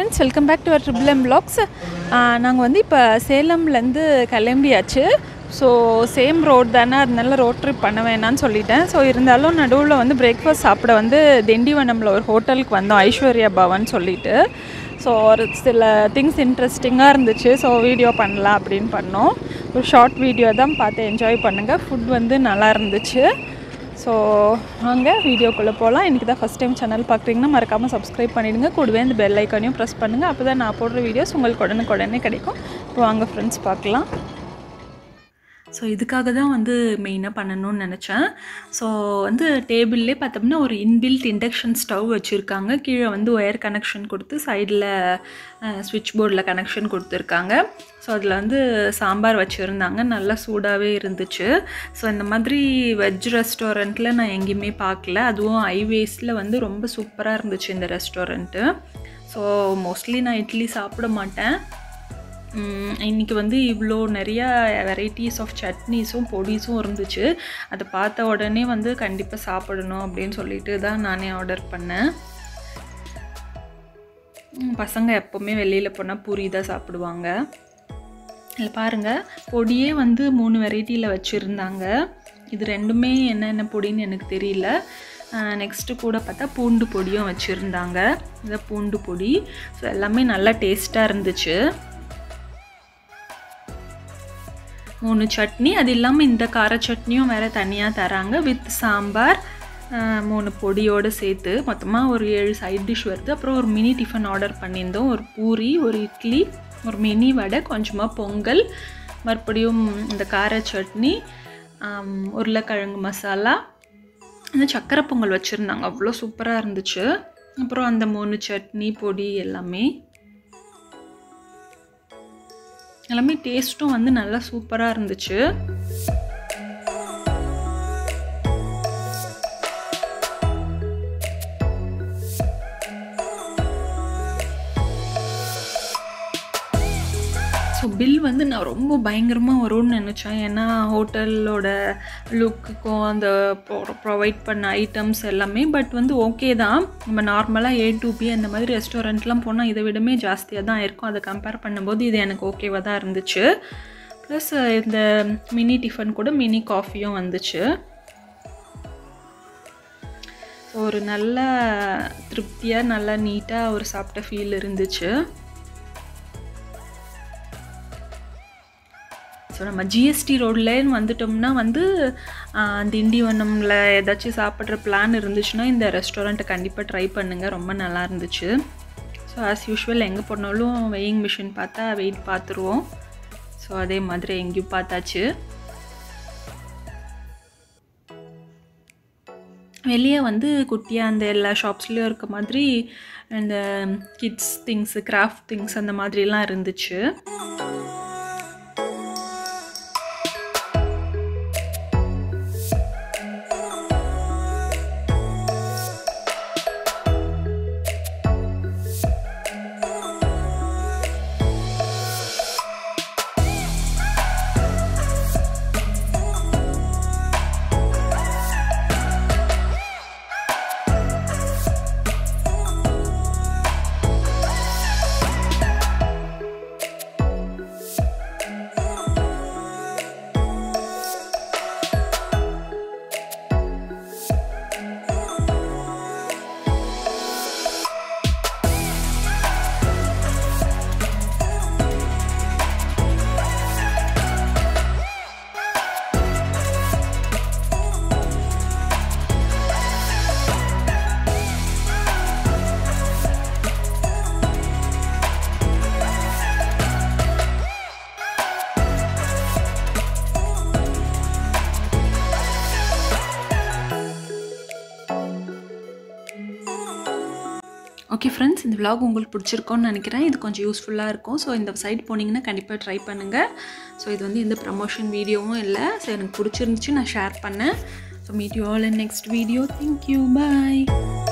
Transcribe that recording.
friends welcome back to our triple M blogs நாங்கள் வந்து இப்போ சேலம்லேருந்து கிளம்பியாச்சு ஸோ சேம் ரோட் தானே அதனால ரோட் ட்ரிப் பண்ண வேணாம்னு சொல்லிட்டேன் ஸோ இருந்தாலும் நடுவில் வந்து பிரேக்ஃபாஸ்ட் சாப்பிட வந்து திண்டிவனமில் ஒரு ஹோட்டலுக்கு வந்தோம் ஐஸ்வர்யா பவன் சொல்லிட்டு ஸோ ஒரு சில திங்ஸ் இன்ட்ரெஸ்டிங்காக இருந்துச்சு ஸோ வீடியோ பண்ணலாம் அப்படின்னு பண்ணோம் ஒரு ஷார்ட் வீடியோ தான் பார்த்து என்ஜாய் பண்ணுங்கள் ஃபுட் வந்து நல்லா இருந்துச்சு ஸோ வாங்க வீடியோக்குள்ளே போகலாம் இன்றைக்கி தான் ஃபஸ்ட் டைம் சேனல் பார்க்குறீங்கன்னா மறக்காமல் சப்ஸ்கிரைப் பண்ணிவிடுங்க கூடவே இந்த பெல் ஐக்கானையும் ப்ரெஸ் பண்ணுங்கள் அப்போ தான் நான் போடுற வீடியோஸ் உங்களுக்கு உடனுக்கு உடனே கிடைக்கும் இப்போ வாங்க ஃப்ரெண்ட்ஸ் பார்க்கலாம் ஸோ இதுக்காக தான் வந்து மெயினாக பண்ணணும்னு நினச்சேன் ஸோ வந்து டேபிள்லே பார்த்தோம்னா ஒரு இன்பில்ட் இண்டக்ஷன் ஸ்டவ் வச்சுருக்காங்க கீழே வந்து ஒயர் கனெக்ஷன் கொடுத்து சைடில் ஸ்விட்ச் போர்டில் கனெக்ஷன் கொடுத்துருக்காங்க ஸோ அதில் வந்து சாம்பார் வச்சுருந்தாங்க நல்லா சூடாகவே இருந்துச்சு ஸோ இந்த மாதிரி வெஜ் ரெஸ்டாரண்ட்டில் நான் எங்கேயுமே பார்க்கல அதுவும் ஹைவேஸில் வந்து ரொம்ப சூப்பராக இருந்துச்சு இந்த ரெஸ்டாரண்ட்டு ஸோ மோஸ்ட்லி நான் இட்லி சாப்பிட மாட்டேன் இன்றைக்கி வந்து இவ்வளோ நிறையா வெரைட்டிஸ் ஆஃப் சட்னிஸும் பொடிஸும் இருந்துச்சு அதை பார்த்த உடனே வந்து கண்டிப்பாக சாப்பிடணும் அப்படின்னு சொல்லிட்டு தான் நானே ஆர்டர் பண்ணேன் பசங்க எப்போவுமே வெளியில் போனால் பூரி தான் சாப்பிடுவாங்க இதில் பாருங்கள் பொடியே வந்து மூணு வெரைட்டியில் வச்சுருந்தாங்க இது ரெண்டுமே என்னென்ன பொடின்னு எனக்கு தெரியல நெக்ஸ்ட்டு கூட பார்த்தா பூண்டு பொடியும் வச்சுருந்தாங்க இதை பூண்டு பொடி ஸோ எல்லாமே நல்லா டேஸ்ட்டாக இருந்துச்சு மூணு சட்னி அது இல்லாமல் இந்த கார சட்னியும் வேறு தனியாக தராங்க வித் சாம்பார் மூணு பொடியோடு சேர்த்து மொத்தமாக ஒரு ஏழு சைட் டிஷ் வருது அப்புறம் ஒரு மினி டிஃபன் ஆர்டர் பண்ணியிருந்தோம் ஒரு பூரி ஒரு இட்லி ஒரு மினி வடை கொஞ்சமாக பொங்கல் மறுபடியும் இந்த கார சட்னி உருளைக்கிழங்கு மசாலா இந்த சக்கரை பொங்கல் வச்சுருந்தாங்க அவ்வளோ சூப்பராக இருந்துச்சு அப்புறம் அந்த மூணு சட்னி பொடி எல்லாமே எல்லாமே டேஸ்ட்டும் வந்து நல்லா சூப்பராக இருந்துச்சு ஸோ பில் வந்து நான் ரொம்ப பயங்கரமாக வரும்னு நினச்சேன் ஏன்னா ஹோட்டலோட லுக்குக்கும் அந்த ப்ரொவைட் பண்ண ஐட்டம்ஸ் எல்லாமே பட் வந்து ஓகே தான் நம்ம நார்மலாக ஏ டு பி அந்த மாதிரி ரெஸ்டாரண்ட்லாம் போனால் இதை விடமே ஜாஸ்தியாக தான் இருக்கும் அதை கம்பேர் பண்ணும்போது இது எனக்கு ஓகேவாக தான் இருந்துச்சு ப்ளஸ் இந்த மினி டிஃபன் கூட மினி காஃபியும் வந்துச்சு ஒரு நல்ல திருப்தியாக நல்லா நீட்டாக ஒரு சாப்பிட்ட ஃபீல் இருந்துச்சு ஸோ நம்ம ஜிஎஸ்டி ரோட்லேன்னு வந்துட்டோம்னா வந்து திண்டிவனமில் ஏதாச்சும் சாப்பிட்ற பிளான் இருந்துச்சுன்னா இந்த ரெஸ்டாரண்ட்டை கண்டிப்பாக ட்ரை பண்ணுங்கள் ரொம்ப நல்லா இருந்துச்சு ஸோ ஆஸ் யூஷுவல் எங்கே போனாலும் வெயிங் மிஷின் பார்த்தா வெயிட் பார்த்துருவோம் ஸோ அதே மாதிரி எங்கேயும் பார்த்தாச்சு வெளியே வந்து குட்டியாக அந்த எல்லா ஷாப்ஸ்லேயும் இருக்க மாதிரி இந்த கிட்ஸ் திங்ஸு கிராஃப்ட் திங்ஸ் அந்த மாதிரிலாம் இருந்துச்சு ஓகே ஃப்ரெண்ட்ஸ் இந்த விலாக் உங்களுக்கு பிடிச்சிருக்கோன்னு நினைக்கிறேன் இது கொஞ்சம் யூஸ்ஃபுல்லாக இருக்கும் ஸோ இந்த சைட் போனீங்கன்னா கண்டிப்பாக ட்ரை பண்ணுங்கள் ஸோ இது வந்து எந்த ப்ரமோஷன் வீடியோவும் இல்லை ஸோ எனக்கு பிடிச்சிருந்துச்சு நான் ஷேர் பண்ணேன் so meet you all in next video thank you bye